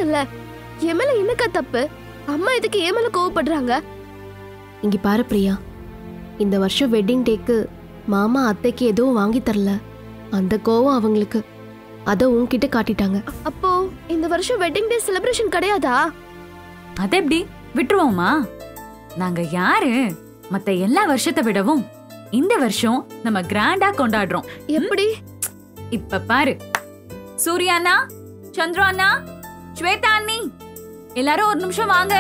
இல்ல என் மேல என்னக்கா தப்பு அம்மா இதுக்கு என் மேல கோவப்படுறாங்க இங்க பாரு பிரியா இந்த வருஷம் வெட்டிங் டேக்கு மாமா அத்தைக்கு எதுவும் வாங்கி தரல அந்த கோவம் அவங்களுக்கு அதை உன்கிட்ட காட்டிட்டாங்க அப்போ இந்த வருஷம் வெட்டிங் டே செலிப்ரேஷன் கிடையாதா அது எப்படி விட்டுருவோமா நாங்க யாரு மத்த எல்லா வருஷத்தை விடவும் இந்த வருஷம் நம்ம கிராண்டா கொண்டாடுறோம் எப்படி இப்ப பாரு சூர்யா அண்ணா சந்திரா அண்ணா ஸ்வேதா அண்ணி எல்லாரும் ஒரு நிமிஷம் வாங்க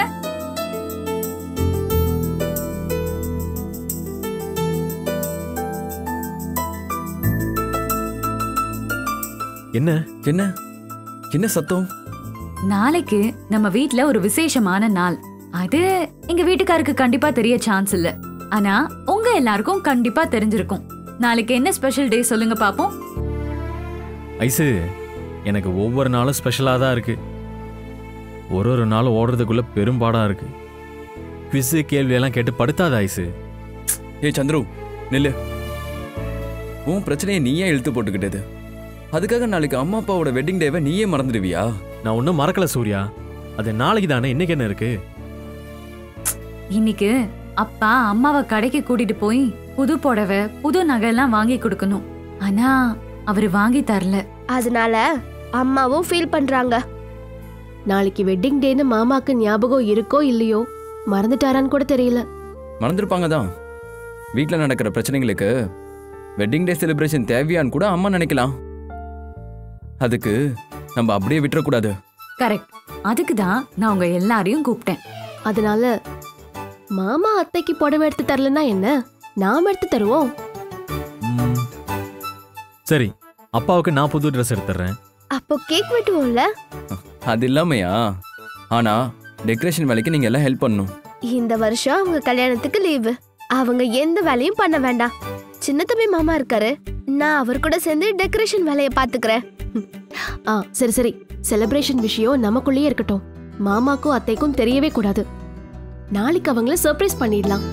என்ன என்ன என்ன சத்தம் நாளைக்கு நம்ம வீட்ல ஒரு விசேஷமான நாள் அது எங்க வீட்டுக்காருக்கு கண்டிப்பா தெரிய சான்ஸ் இல்ல ஆனா உங்க எல்லாருக்கும் கண்டிப்பா தெரிஞ்சிருக்கும் நாளைக்கு என்ன ஸ்பெஷல் டே சொல்லுங்க பாப்போம் ஐசு எனக்கு ஒவ்வொரு நாளும் ஸ்பெஷலாக தான் இருக்கு ஒரு ஒரு நாளும் ஓடுறதுக்குள்ள பெரும்பாடாக இருக்கு குவிஸு கேள்வியெல்லாம் கேட்டு படுத்தாத ஐசு ஏய் சந்துரு நில்லு உன் பிரச்சனையை நீயே இழுத்து போட்டுக்கிட்டது அதுக்காக நாளைக்கு அம்மா அப்பாவோட வெட்டிங் டேவை நீயே மறந்துடுவியா நான் ஒன்றும் மறக்கல சூர்யா அது நாளைக்கு தானே இன்னைக்கு என்ன இருக்கு இன்னைக்கு அப்பா அம்மாவை கடைக்கு கூட்டிட்டு போய் புது புடவை புது நகை எல்லாம் வாங்கி கொடுக்கணும் ஆனா அவரு வாங்கி தரல அதனால அம்மாவும் ஃபீல் பண்றாங்க நாளைக்கு வெட்டிங் டேன்னு மாமாக்கு ஞாபகம் இருக்கோ இல்லையோ மறந்துட்டாரான்னு கூட தெரியல மறந்துருப்பாங்க தான் வீட்டில் நடக்கிற பிரச்சனைகளுக்கு வெட்டிங் டே செலிப்ரேஷன் தேவையான்னு கூட அம்மா நினைக்கலாம் அதுக்கு நம்ம அப்படியே விட்டுறக்கூடாது கரெக்ட் அதுக்கு தான் நான் உங்க எல்லாரையும் கூப்பிட்டேன் அதனால மாமா அத்தைக்கு புடவை எடுத்து தரலன்னா என்ன நாம எடுத்து தருவோம் ம். சரி அப்பாவுக்கு நான் புது ட்ரெஸ் எடுத்துறேன் அப்போ கேக் வெட்டுவோம்ல அது இல்லாமையா ஆனா டெக்கரேஷன் வேலைக்கு நீங்க எல்லாம் ஹெல்ப் பண்ணணும் இந்த வருஷம் அவங்க கல்யாணத்துக்கு லீவு அவங்க எந்த வேலையும் பண்ண வேண்டாம் சின்ன தம்பி மாமா இருக்காரு நான் அவர் கூட சேர்ந்து டெக்கரேஷன் வேலையை பாத்துக்கிறேன் ஆ சரி சரி செலிப்ரேஷன் விஷயம் நமக்குள்ளேயே இருக்கட்டும் மாமாக்கும் அத்தைக்கும் தெரியவே கூடாது நாளைக்கு அவங்கள சர்ப்ரைஸ் பண்ணிடலாம்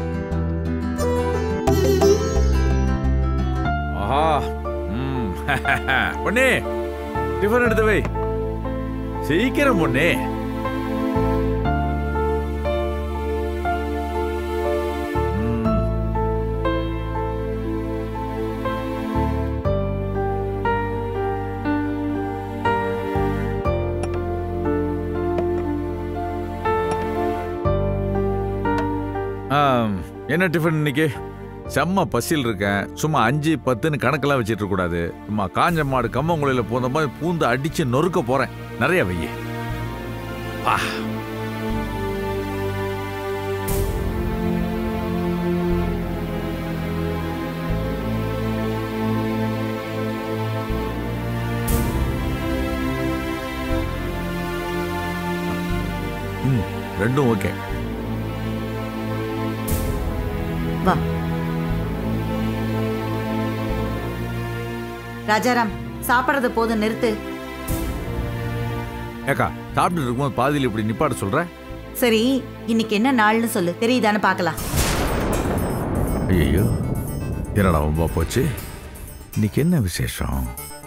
ஆஹா ம் பொண்ணே டிஃபன் எடுத்து வை சீக்கிரம் பொண்ணே ம், ஆம், என்ன டிஃபன் இன்னைக்கு செம்ம பசியில் இருக்கேன் சும்மா அஞ்சு பத்துன்னு கணக்கெல்லாம் வச்சிட்டு இருக்க கூடாது சும்மா காஞ்ச மாடு கம்மங்குழையில பூந்த மாதிரி பூந்து அடிச்சு நொறுக்க போறேன் நிறைய வையே ஆ ம் ரெண்டும் ஓகே ராஜாராம் சாப்பிடுறது போதும் நிறுத்து ஏக்கா சாப்பிட்டு இருக்கும்போது பாதியில் இப்படி நிப்பாட்ட சொல்ற சரி இன்னைக்கு என்ன நாள்னு சொல்லு தெரியுதான்னு பார்க்கலாம் ஐயோ என்னடா ரொம்ப போச்சு இன்னைக்கு என்ன விசேஷம்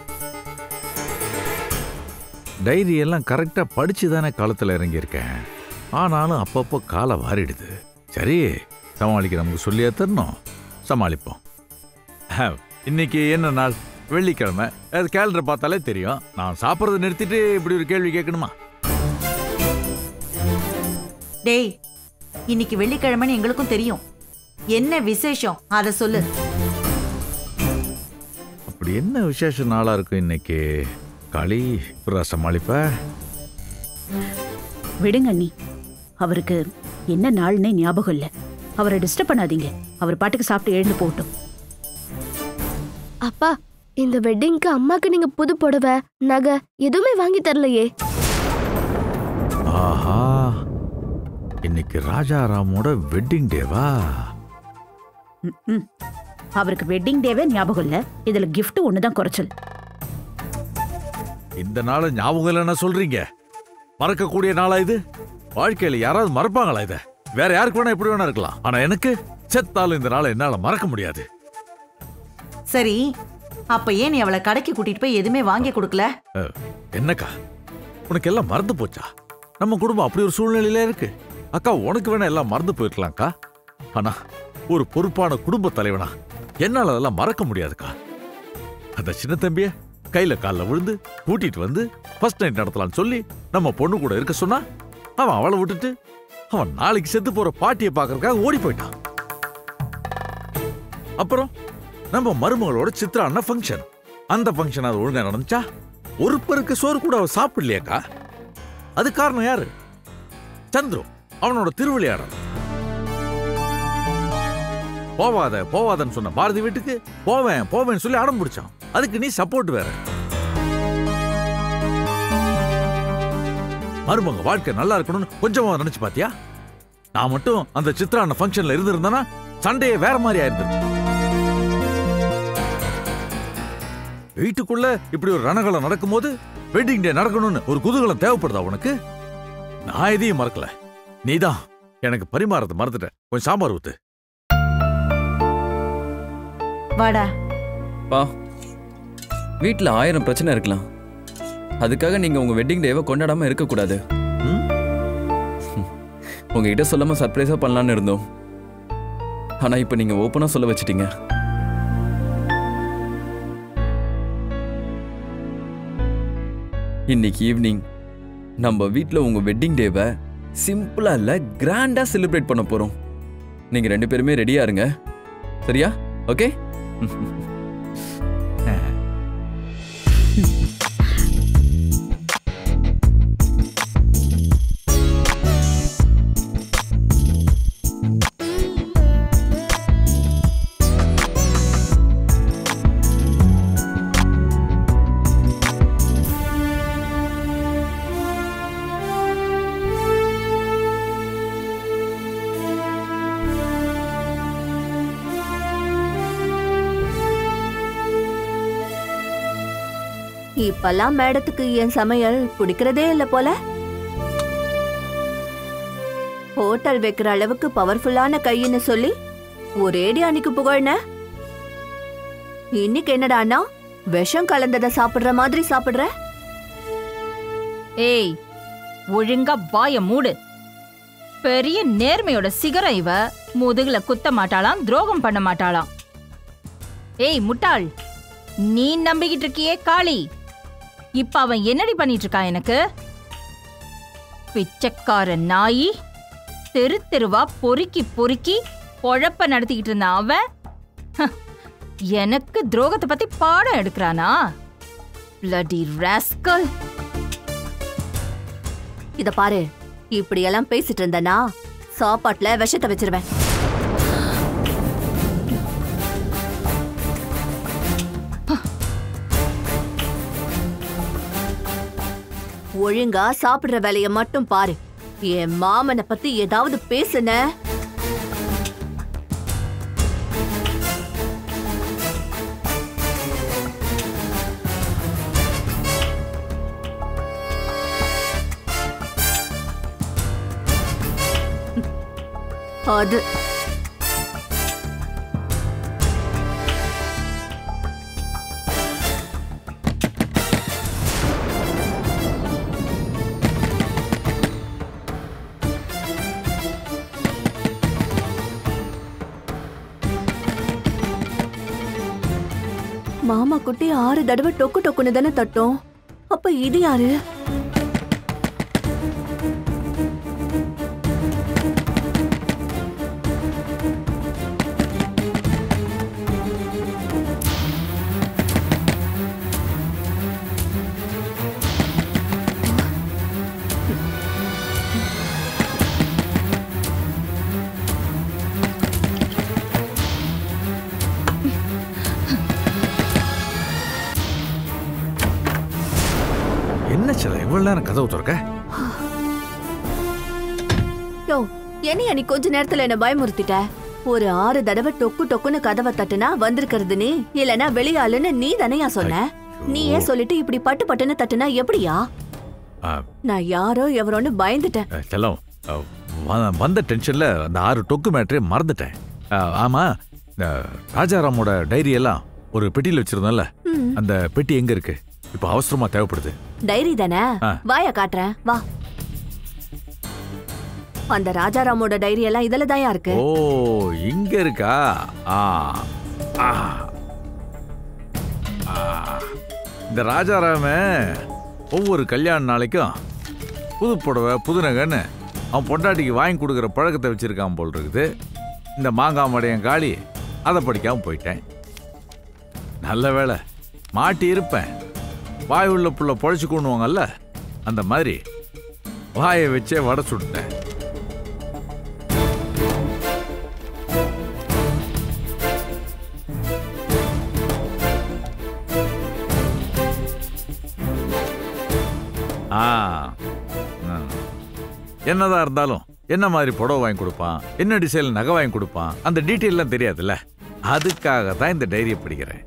டைரி எல்லாம் கரெக்டாக படிச்சு தானே காலத்தில் இறங்கியிருக்கேன் ஆனாலும் அப்பப்போ காலை வாரிடுது சரி சமாளிக்க நமக்கு சொல்லியே தரணும் சமாளிப்போம் அஹ், இன்னைக்கு என்ன நாள் வெள்ளிக்கிழமை அது கேலண்டர் பார்த்தாலே தெரியும் நான் சாப்பிட்றத நிறுத்திட்டு இப்படி ஒரு கேள்வி கேட்கணுமா டேய் இன்னைக்கு வெள்ளிக்கிழமைன்னு எங்களுக்கும் தெரியும் என்ன விசேஷம் அதை சொல்லு அப்படி என்ன விசேஷ நாளாக இருக்கும் இன்னைக்கு களி புறா சமாளிப்ப விடுங்க அண்ணி அவருக்கு என்ன நாள்னே ஞாபகம் இல்ல அவரை டிஸ்டர்ப் பண்ணாதீங்க அவர் பாட்டுக்கு சாப்பிட்டு எழுந்து போகட்டும் அப்பா இந்த வெட்டிங்க்கு அம்மாக்கு நீங்க புது புடவை நகை எதுவுமே வாங்கி தரலையே ஆஹா இன்னைக்கு ராஜாராமோட வெட்டிங் டேவா ம், ம். அவருக்கு வெட்டிங் டேவே ஞாபகம் இல்ல இதுல gift ஒண்ணுதான் குறைச்சல் இந்த நாளை ஞாபகம் இல்லைன்னா சொல்றீங்க மறக்கக்கூடிய நாளா இது வாழ்க்கையில யாராவது மறப்பாங்களா இத வேற யாருக்கு வேணா எப்படி வேணா இருக்கலாம் ஆனா எனக்கு செத்தாலும் இந்த நாளை என்னால மறக்க முடியாது சரி அப்ப ஏன் நீ அவளை கடைக்கு கூட்டிட்டு போய் எதுவுமே வாங்கி கொடுக்கல அஹ், என்னக்கா உனக்கு எல்லாம் மறந்து போச்சா நம்ம குடும்பம் அப்படி ஒரு சூழ்நிலையில இருக்கு அக்கா உனக்கு வேணா எல்லாம் மறந்து போயிருக்கலாம்க்கா ஆனா ஒரு பொறுப்பான குடும்ப தலைவனா என்னால அதெல்லாம் மறக்க முடியாதுக்கா அந்த சின்ன தம்பிய கையில கால்ல விழுந்து கூட்டிட்டு வந்து ஃபர்ஸ்ட் நைட் நடத்தலாம்னு சொல்லி நம்ம பொண்ணு கூட இருக்க சொன்னா அவன் அவளை விட்டுட்டு அவன் நாளைக்கு செத்து போற பாட்டியை பார்க்கறதுக்காக ஓடி போயிட்டான் அப்புறம் நம்ம மருமகளோட சித்ரா ஃபங்க்ஷன் அந்த ஃபங்க்ஷன் அது ஒழுங்கா நடந்துச்சா ஒரு பெருக்கு சோறு கூட அவ சாப்பிடலையாக்கா அது காரணம் யாரு சந்துரு அவனோட திருவிளையாடல் போவாத போவாதன்னு சொன்ன பாரதி வீட்டுக்கு போவேன் போவேன்னு சொல்லி அடம் பிடிச்சான் அதுக்கு நீ சப்போர்ட் வேற மருமக வாழ்க்கை நல்லா இருக்கணும்னு கொஞ்சமா நினைச்சு பாத்தியா நான் மட்டும் அந்த சித்ரா அண்ணன் ஃபங்க்ஷன்ல இருந்திருந்தேன்னா சண்டையே வேற மாதிரி ஆயிருந்திருக்கும் வீட்டுக்குள்ள இப்படி ஒரு ரணகலம் நடக்கும்போது வெட்டிங் டே நடக்கணும்னு ஒரு குதூகலம் தேவைப்படுதா உனக்கு நான் எதையும் மறக்கல நீதான் எனக்கு பரிமாறத்தை மறந்துட்ட கொஞ்சம் சாம்பார் ஊத்து வாடா பா வீட்டில் ஆயிரம் பிரச்சனை இருக்கலாம் அதுக்காக நீங்க உங்க வெட்டிங் டேவை கொண்டாடாம இருக்கக்கூடாது ம்? உங்ககிட்ட சொல்லாம சர்ப்ரைஸா பண்ணலான்னு இருந்தோம் ஆனா இப்போ நீங்க ஓப்பனா சொல்ல வச்சிட்டீங்க இன்னைக்கு ஈவினிங் நம்ம வீட்டில் உங்க வெட்டிங் டேவை சிம்பிளா இல்ல கிராண்டா செலிப்ரேட் பண்ண போறோம் நீங்க ரெண்டு பேருமே ரெடியா இருங்க சரியா ஓகே இப்பெல்லாம் மேடத்துக்கு என் சமையல் பிடிக்கிறதே இல்ல போல ஹோட்டல் வைக்கிற அளவுக்கு பவர்ஃபுல்லான கைன்னு சொல்லி ஒரேடி அன்னைக்கு புகழ்ன இன்னைக்கு என்னடான்னா விஷம் கலந்தத சாப்பிடுற மாதிரி சாப்பிடுற ஏய் ஒழுங்கா வாய மூடு பெரிய நேர்மையோட சிகரம் இவ முதுகுல குத்த மாட்டாளாம் துரோகம் பண்ண மாட்டாளாம் ஏய் முட்டாள் நீ நம்பிக்கிட்டு இருக்கியே காளி இப்ப அவன் என்னடி பண்ணிட்டு இருக்கான் எனக்கு பிச்சைக்கார நாயி தெரு தெருவா பொறுக்கி பொறுக்கி பொழப்ப நடத்திக்கிட்டு இருந்த அவன் ஹ, எனக்கு துரோகத்தை பத்தி பாடம் எடுக்கிறானா பிளடி ராஸ்கல் இத பாரு இப்படி எல்லாம் பேசிட்டு இருந்தனா சாப்பாட்டுல விஷத்தை வச்சிருவேன் ஒழுங்கா சாப்பிடுற வேலைய மட்டும் பாரு என் மாமனை பத்தி ஏதாவது பேசுன அது மாமா குட்டி ஆறு தடவை டொக்கு டொக்குன்னு தானே தட்டும் அப்ப இது யாரு என்ன சில இவ்வளவு நேரம் கதவு திறக்க யோ என்னைய நீ கொஞ்ச நேரத்துல என்ன பயமுறுத்திட்ட ஒரு ஆறு தடவை டொக்கு டொக்குன்னு கதவை தட்டுனா வந்திருக்கிறது நீ இல்லனா வெளியாளுன்னு நீ தானையா சொன்ன நீயே சொல்லிட்டு இப்படி பட்டு பட்டுன்னு தட்டுனா எப்படியா ஆ, நான் யாரோ எவரோன்னு பயந்துட்டேன் அஹ், செல்லம் அஹ், வ- வந்த டென்ஷன்ல அந்த ஆறு டொக்கு மேட்ரே மறந்துட்டேன் அஹ், ஆமா இந்த ராஜாராமோட டைரி எல்லாம் ஒரு பெட்டியில் வச்சிருந்தோம்ல ம். அந்த பெட்டி எங்க இருக்கு இப்போ அவசரமா தேவைப்படுது டைரி தானே ஆ. வாயா காட்டுறேன் வா அந்த ராஜாராமோட டைரி எல்லாம் இதுல தான் இருக்கு ஓ இங்க இருக்கா ஆ ஆ ஆ. இந்த ராஜாராம ஒவ்வொரு கல்யாண நாளைக்கும் புது புடவை புது நகைன்னு அவன் பொண்டாட்டிக்கு வாங்கி கொடுக்குற பழக்கத்தை வச்சிருக்கான் போல் இருக்குது இந்த மாங்காய் மடையன் காளி அதை படிக்காம போயிட்டேன் நல்ல வேளை மாட்டி இருப்பேன் வாய் உள்ள புள்ள பொழைச்சு கொண்டுவாங்கல்ல அந்த மாதிரி வாயை வச்சே வடை சுட்டேன் ஆ ஆ. என்னதான் இருந்தாலும் என்ன மாதிரி புடவை வாங்கி கொடுப்பான் என்ன டிசைன் நகை வாங்கி கொடுப்பான் அந்த டீட்டெயில்லாம் தெரியாதுல்ல அதுக்காக தான் இந்த டைரியை படிக்கிறேன்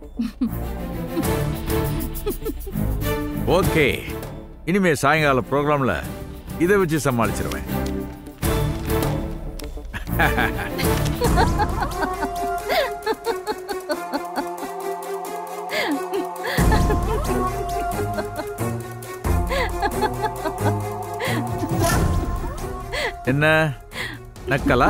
ஓகே இனிமே சாயங்கால ப்ரோக்ராம்ல இதை வச்சு சமாளிச்சிருவேன் என்ன நக்கலா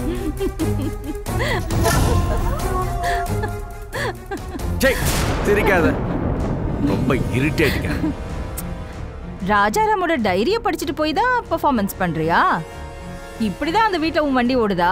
சே சிரிக்காத ரொம்ப இரிட்டேட்டிங்க ராஜாராமோட டைரிய படிச்சுட்டு போய் தான் பெர்ஃபார்மன்ஸ் பண்றியா இப்படிதான் அந்த வீட்ல உன் வண்டி ஓடுதா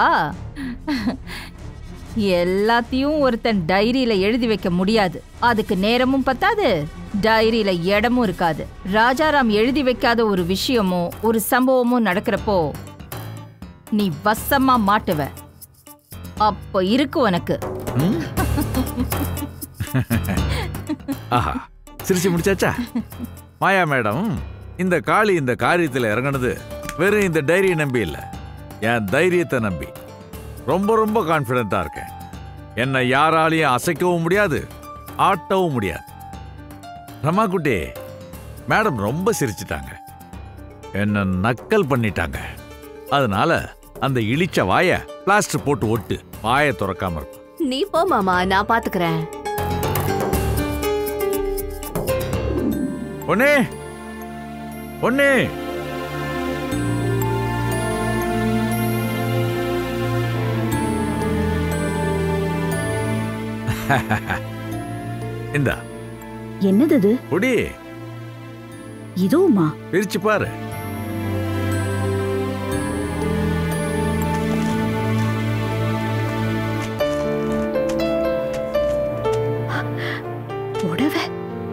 எல்லாத்தையும் ஒருத்தன் டைரியில எழுதி வைக்க முடியாது அதுக்கு நேரமும் பத்தாது டைரியில இடமும் இருக்காது ராஜாராம் எழுதி வைக்காத ஒரு விஷயமோ ஒரு சம்பவமோ நடக்கிறப்போ நீ வசமா மாட்டுவ அப்போ இருக்கு உனக்கு ஆஹா சிரிச்சு முடிச்சாச்சா மாயா மேடம் இந்த காளி இந்த காரியத்தில் இறங்குனது வெறும் இந்த டைரியை நம்பி இல்லை என் தைரியத்தை நம்பி ரொம்ப ரொம்ப கான்ஃபிடென்ட்டா இருக்கேன் என்னை யாராலையும் அசைக்கவும் முடியாது ஆட்டவும் முடியாது ரமாக்குட்டி மேடம் ரொம்ப சிரிச்சிட்டாங்க என்ன நக்கல் பண்ணிட்டாங்க அதனால அந்த இழிச்ச வாய பிளாஸ்டர் போட்டு ஒட்டு வாயை திறக்காம இருக்கும் நீ போ மாமா நான் பாத்துக்கிறேன் பொண்ணே பொண்ணே இந்தா என்னது இது பொடி இதுவுமா பிரிச்சு பாரு புடவை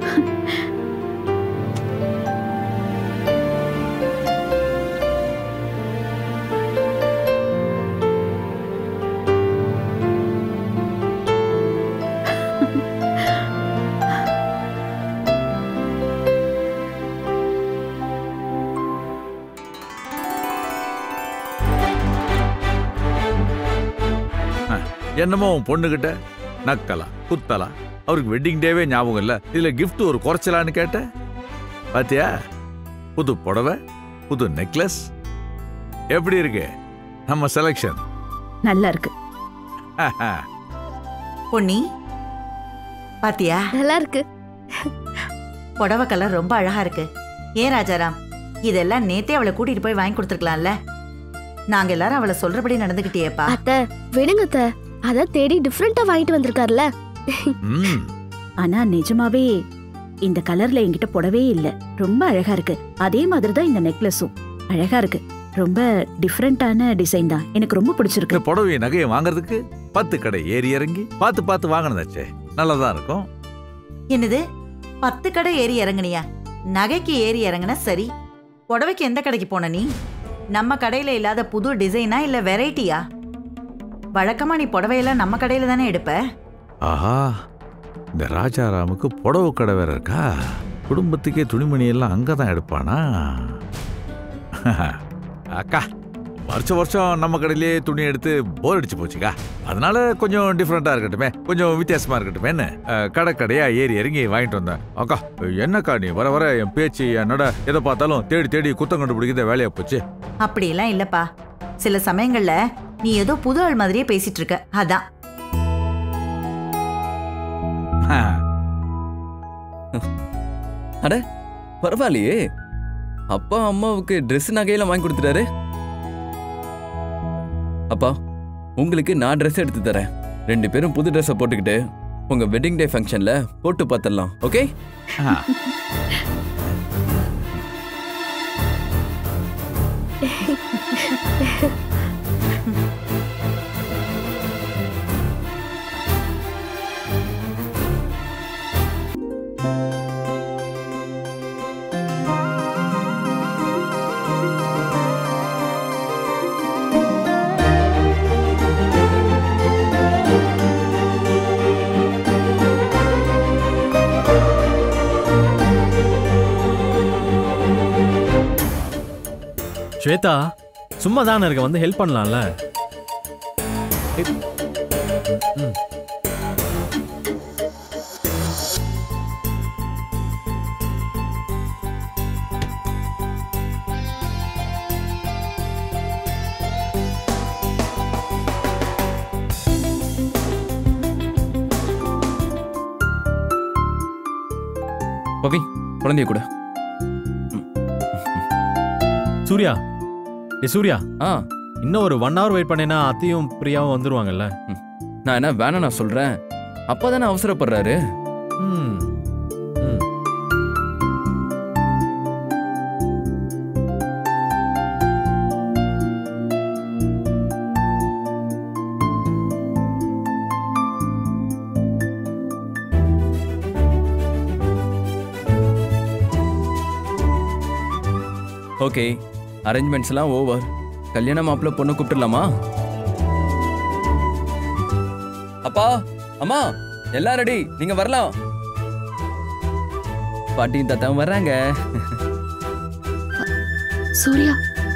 என்னமோ உன் பொண்ணுகிட்ட நக்கலா குத்தலா அவருக்கு வெட்டிங் டேவே ஞாபகம் இல்ல இதுல gift ஒரு குறைச்சலான்னு கேட்ட பாத்தியா புது புடவை புது நெக்லஸ் எப்படி இருக்கு நம்ம செலெக்ஷன் நல்லா இருக்கு பொன்னி பாத்தியா நல்லா இருக்கு புடவை கலர் ரொம்ப அழகா இருக்கு ஏன் ராஜாராம் இதெல்லாம் நேத்தே அவளை கூட்டிட்டு போய் வாங்கி கொடுத்துருக்கலாம்ல நாங்க எல்லாரும் அவளை சொல்றபடி நடந்துகிட்டியேப்பா அத்தை விடுங்க அத்தை அதான் தேடி டிஃப்ரெண்டா வாங்கிட்டு வந்திருக்காருல ம் ஆனா நிஜமாவே இந்த கலர்ல என்கிட்ட புடவே இல்ல ரொம்ப அழகா இருக்கு அதே மாதிரி தான் இந்த நெக்லஸும் அழகா இருக்கு ரொம்ப டிஃப்ரெண்டான டிசைன் தான் எனக்கு ரொம்ப இந்த பிடிச்சிருக்கு புடவை நகையை வாங்குறதுக்கு பத்து கடை ஏறி இறங்கி பார்த்து பார்த்து வாங்கினதாச்சே நல்லதா இருக்கும் என்னது பத்து கடை ஏறி இறங்குனியா நகைக்கு ஏறி இறங்குனா சரி புடவைக்கு எந்த கடைக்கு போன நீ நம்ம கடையில இல்லாத புது டிசைனா இல்ல வெரைட்டியா வழக்கமா நீ புடவையெல்லாம் நம்ம கடையில தானே எடுப்ப ஆஹா இந்த ராஜாராமுக்கு புடவை கடை வேற இருக்கா குடும்பத்துக்கே துணிமணி எல்லாம் அங்கே தான் எடுப்பானா அக்கா வருஷம் வருஷம் நம்ம கடையிலே துணி எடுத்து போர் அடிச்சு போச்சுக்கா அதனால கொஞ்சம் டிஃப்ரெண்ட்டாக இருக்கட்டுமே கொஞ்சம் வித்தியாசமாக இருக்கட்டுமேன்னு அஹ், கடை கடையா ஏறி இறங்கி வாங்கிட்டு வந்தேன் அக்கா என்னக்கா நீ வர வர என் பேச்சு என்னோட எதை பார்த்தாலும் தேடி தேடி குத்தம் கண்டுபிடிக்கிறத வேலையா போச்சு அப்படியெல்லாம் இல்லப்பா சில சமயங்கள்ல நீ ஏதோ புது ஆள் மாதிரியே பேசிட்டு இருக்க அதான் பரவாயில்லையே அப்பா அம்மாவுக்கு ட்ரெஸ் நகையெல்லாம் வாங்கி கொடுத்துட்டாரு அப்பா உங்களுக்கு நான் ட்ரெஸ் எடுத்து தரேன் ரெண்டு பேரும் புது ட்ரெஸ்ஸை போட்டுக்கிட்டு உங்க வெட்டிங் டே ஃபங்க்ஷன்ல போட்டு பார்த்துடலாம் ஓகே ஆ, ஸ்வேதா சும்மா தானே இருக்க வந்து ஹெல்ப் பண்ணலாம்ல ஏய், ம். பவி குழந்தைய கூட சூர்யா ஏ சூர்யா ஆ இன்னும் ஒரு ஒன் ஹவர் வெயிட் பண்ணேன்னா அத்தையும் பிரியாவும் வந்துருவாங்கல்ல நான் என்ன வேணாம் நான் சொல்றேன் அப்பா தானே அவசரப்படுறாரு ம் ம் ஓகே அரேஞ்ச்மெண்ட்ஸ்லாம் ஓவர் கல்யாண மாப்பிள்ள பொண்ணு கூப்பிட்டுலாமா அப்பா அம்மா எல்லாம் ரெடி நீங்க வரலாம் பாட்டியும் தாத்தாவும் வர்றாங்க சூர்யா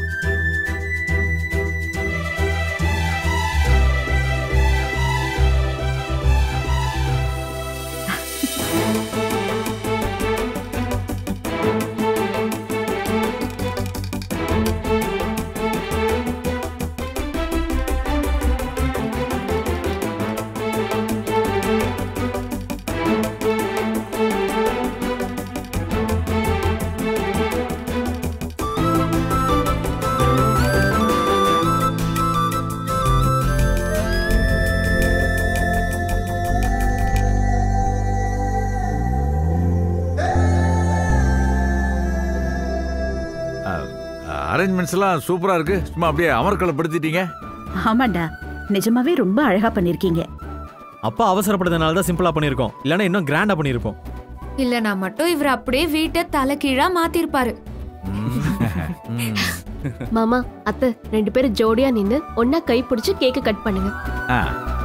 அரேஞ்ச்மெண்ட்ஸ் எல்லாம் சூப்பரா இருக்கு சும்மா அப்படியே அமர்க்களப்படுத்திட்டீங்க ஆமாண்டா நிஜமாவே ரொம்ப அழகா பண்ணிருக்கீங்க அப்பா அவசரப்படுறதுனால தான் சிம்பிளா பண்ணியிருக்கோம் இல்லைன்னா இன்னும் கிராண்டா பண்ணியிருப்போம் இல்லனா மட்டும் இவர் அப்படியே வீட்டை தலைகீழா மாத்திருப்பாரு ம். மாமா அத்தை ரெண்டு பேரும் ஜோடியா நின்னு ஒன்னா கை பிடிச்சு கேக்க கட் பண்ணுங்க ஆ,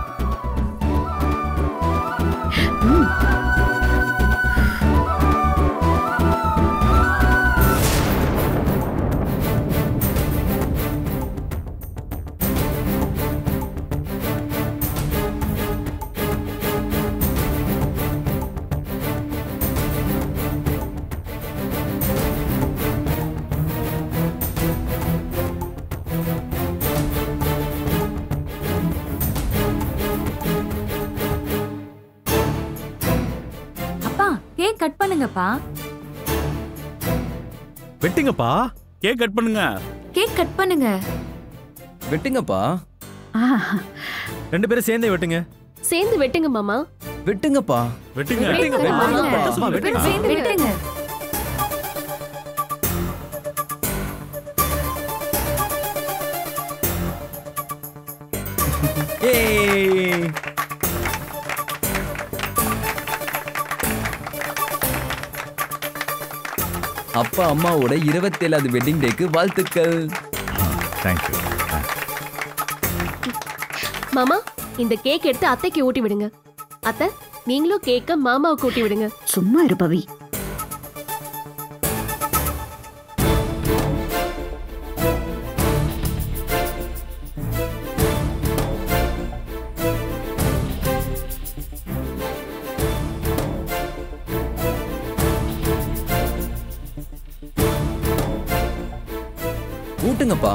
அப்பா கேக் கட் பண்ணுங்கப்பா வெட்டுங்கப்பா கேக் கட் பண்ணுங்க கேக் கட் பண்ணுங்க வெட்டுங்கப்பா ஆ, ரெண்டு பேரும் சேர்ந்தே வெட்டுங்க சேர்ந்து வெட்டுங்க மாமா வெட்டுங்கப்பா வெட்டுங்க வெட்டுங்க, வெட்டுங்க. வெட்டுங்க. வெட்டுங்க. சேர்ந்து விட்டுங்க ஏய் அப்பா அம்மாவோட இருபத்தேழாவது வெட்டிங் டேக்கு வாழ்த்துக்கள் தேங்க்யூ ஆ, மாமா இந்த கேக் எடுத்து அத்தைக்கு ஊட்டி விடுங்க அத்தை நீங்களும் கேக்க மாமாவுக்கு ஊட்டி விடுங்க சும்மா இரு பவி ஊட்டுங்கப்பா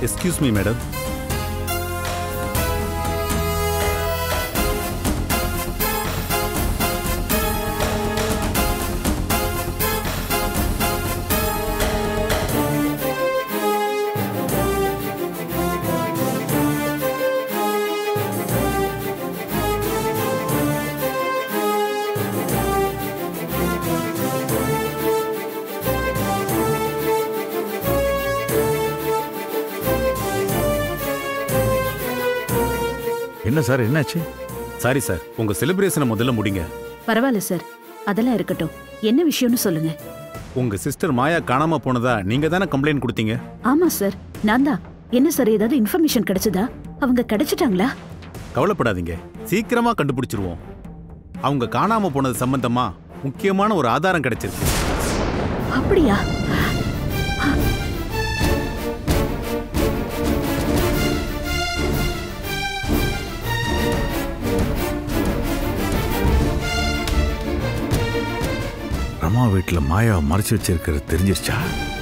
எஸ்கியூஸ் மீ மேடம் என்ன சார் என்னாச்சு சாரி சார் உங்க செலிப்ரேஷனை முதல்ல முடிங்க பரவாயில்ல சார் அதெல்லாம் இருக்கட்டும் என்ன விஷயம்னு சொல்லுங்க உங்க சிஸ்டர் மாயா காணாம போனதா நீங்க தானே கம்ப்ளைண்ட் கொடுத்தீங்க ஆமா சார் நான் தான் என்ன சார் ஏதாவது இன்ஃபர்மேஷன் கிடைச்சதா அவங்க கிடைச்சிட்டாங்களா கவலைப்படாதீங்க சீக்கிரமா கண்டுபிடிச்சிருவோம் அவங்க காணாம போனது சம்பந்தமா முக்கியமான ஒரு ஆதாரம் கிடைச்சிருக்கு அப்படியா ரமா வீட்டில் மாயாவை மறைச்சு வச்சிருக்கிறது தெரிஞ்சிருச்சா